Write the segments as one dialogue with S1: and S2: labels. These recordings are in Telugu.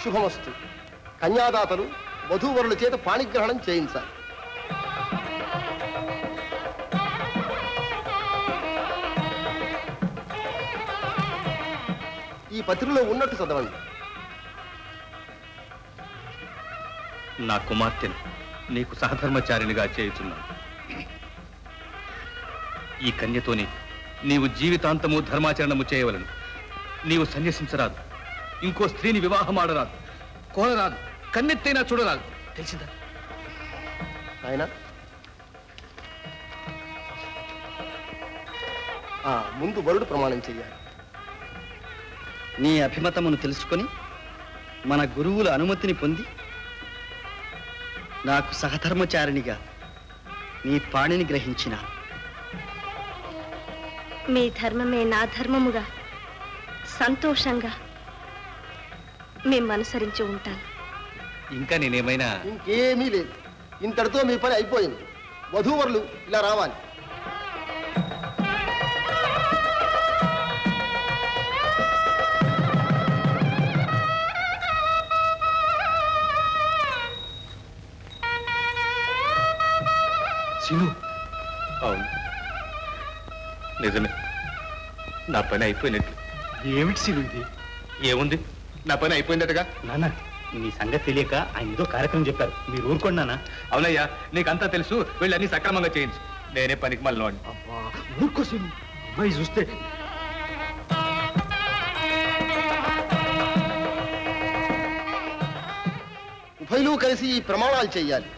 S1: శుభమస్తు కన్యాదాతలు వధూవరుల చేత పాణిగ్రహణం చేయించాలి ఈ పత్రికలో ఉన్నట్టు చదవండి
S2: నా కుమార్తెను నీకు సహధర్మచారినిగా చేయుచున్నాను ఈ కన్యతోని నీవు జీవితాంతము ధర్మాచరణము చేయవలను నీవు సన్యసించరాదు ఇంకో స్త్రీని వివాహమాడరాదు కోరరాదు కన్నెత్తైనా చూడరాదు తెలిసిందా
S1: ఆయన ఆ, ముందు వరుడు ప్రమాణం చెయ్యాలి
S3: నీ అభిమతమును తెలుసుకొని మన గురువుల అనుమతిని పొంది నాకు సహధర్మచారిణిగా నీ పాణిని గ్రహించిన
S4: మీ ధర్మమే నా ధర్మముగా సంతోషంగా మేము అనుసరించి ఉంటాను
S2: ఇంకా నేనేమైనా
S1: ఇంకేమీ లేదు ఇంతటితో మీ పని అయిపోయింది వధూవరులు ఇలా రావాలి
S2: సిను అవును నిజమే నా పని అయిపోయినట్లు
S5: ఏమిటి సిరు ఇది
S2: ఏముంది నా పని అయిపోయిందటగా
S5: నాన్న నీ సంగతి తెలియక ఆయన ఏదో కార్యక్రమం చెప్పారు మీరు ఊరుకోండి నాన్న
S2: అవునయ్యా నీకంతా తెలుసు వీళ్ళు అన్ని సక్రమంగా చేయించు నేనే పనికి మళ్ళీ
S5: అబ్బా ఊరుకో సిరు అమ్మాయి చూస్తే
S1: ఉభయలు కలిసి ఈ ప్రమాణాలు చెయ్యాలి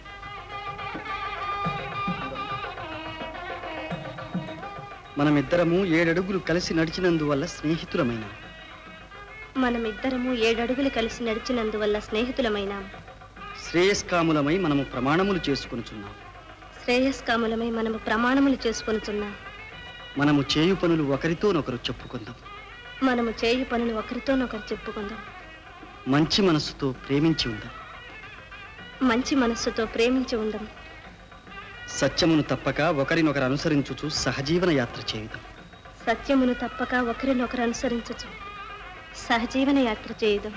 S3: మనమిద్దరము ఏడడుగులు కలిసి నడిచినందువల్ల స్నేహితులమైన
S4: మనమిద్దరము ఏడడుగులు కలిసి నడిచినందువల్ల స్నేహితులమైనాం
S3: శ్రేయస్కాములమై మనము ప్రమాణములు చేసుకొనుచున్నాం
S4: శ్రేయస్కాములమై మనము ప్రమాణములు చేసుకొనుచున్నాం
S3: మనము చేయు పనులు ఒకరితోనొకరు చెప్పుకుందాం
S4: మనము చేయు పనులు ఒకరితోనొకరు చెప్పుకుందాం
S3: మంచి మనస్సుతో ప్రేమించి ఉందాం
S4: మంచి మనస్సుతో ప్రేమించి ఉందాం
S3: సత్యమును తప్పక ఒకరినొకరు అనుసరించుచు సహజీవన యాత్ర చేయుదాం
S4: సత్యమును తప్పక ఒకరినొకరు అనుసరించచ్చు సహజీవన యాత్ర చేయుదాం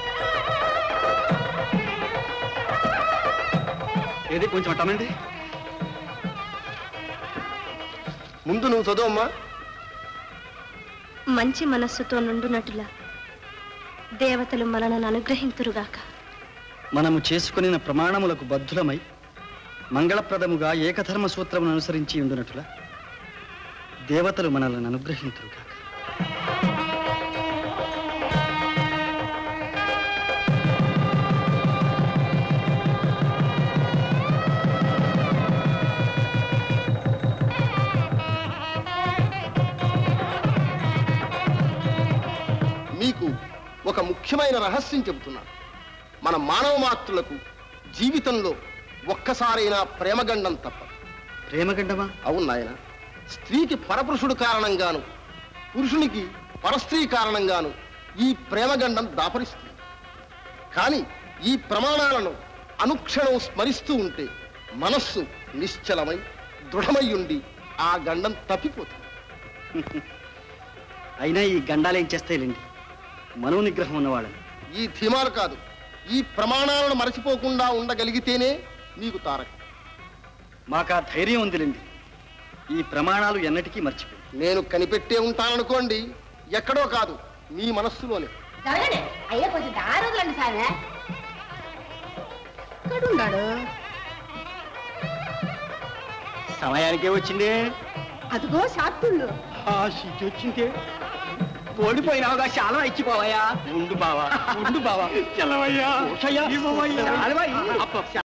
S3: ఏది కొంచెం అట్టనండి
S1: ముందు నువ్వు చదువమ్మా
S4: మంచి మనస్సుతో నుండునటులా దేవతలు మనలను అనుగ్రహింతురుగాక
S3: మనము చేసుకొనిన ప్రమాణములకు బద్ధులమై మంగళప్రదముగా ఏకధర్మ సూత్రమును అనుసరించి ఉండునట్లుగా దేవతలు మనల్ని అనుగ్రహింతురుగాక
S1: మీకు ఒక ముఖ్యమైన రహస్యం చెబుతున్నాను మన మానవ మాతృలకు జీవితంలో ఒక్కసారైనా ప్రేమగండం తప్ప
S3: ప్రేమగండమా
S1: అవును నాయన స్త్రీకి పరపురుషుడు కారణంగాను పురుషునికి పరస్త్రీ కారణంగాను ఈ ప్రేమగండం దాపరిస్తుంది కానీ ఈ ప్రమాణాలను అనుక్షణం స్మరిస్తూ ఉంటే మనస్సు నిశ్చలమై దృఢమై ఉండి ఆ గండం తప్పిపోతుంది
S3: అయినా ఈ గండాలేం చేస్తాయిలేండి మనో నిగ్రహం ఉన్నవాళ్ళని
S1: ఈ ధీమాలు కాదు ఈ ప్రమాణాలను మరచిపోకుండా ఉండగలిగితేనే మీకు తారక
S3: మాకు ఆ ధైర్యం ఉందిలేండి ఈ ప్రమాణాలు ఎన్నటికీ మర్చిపోయి
S1: నేను కనిపెట్టే ఉంటాననుకోండి ఎక్కడో కాదు మీ మనస్సులోనే
S6: జరగండి అయ్యా కొంచెం దారి వదలండి సామె
S7: ఎక్కడున్నాడు
S3: సమయానికే వచ్చిందే
S7: అదిగో షార్టుళ్ళు
S3: ఆ సిద్ధి వచ్చిందే ఓడిపోయినావుగా చాలా ఇచ్చిపోవయ్యా ఉండు బావా ఉండు బావా చెల్లవయ్యా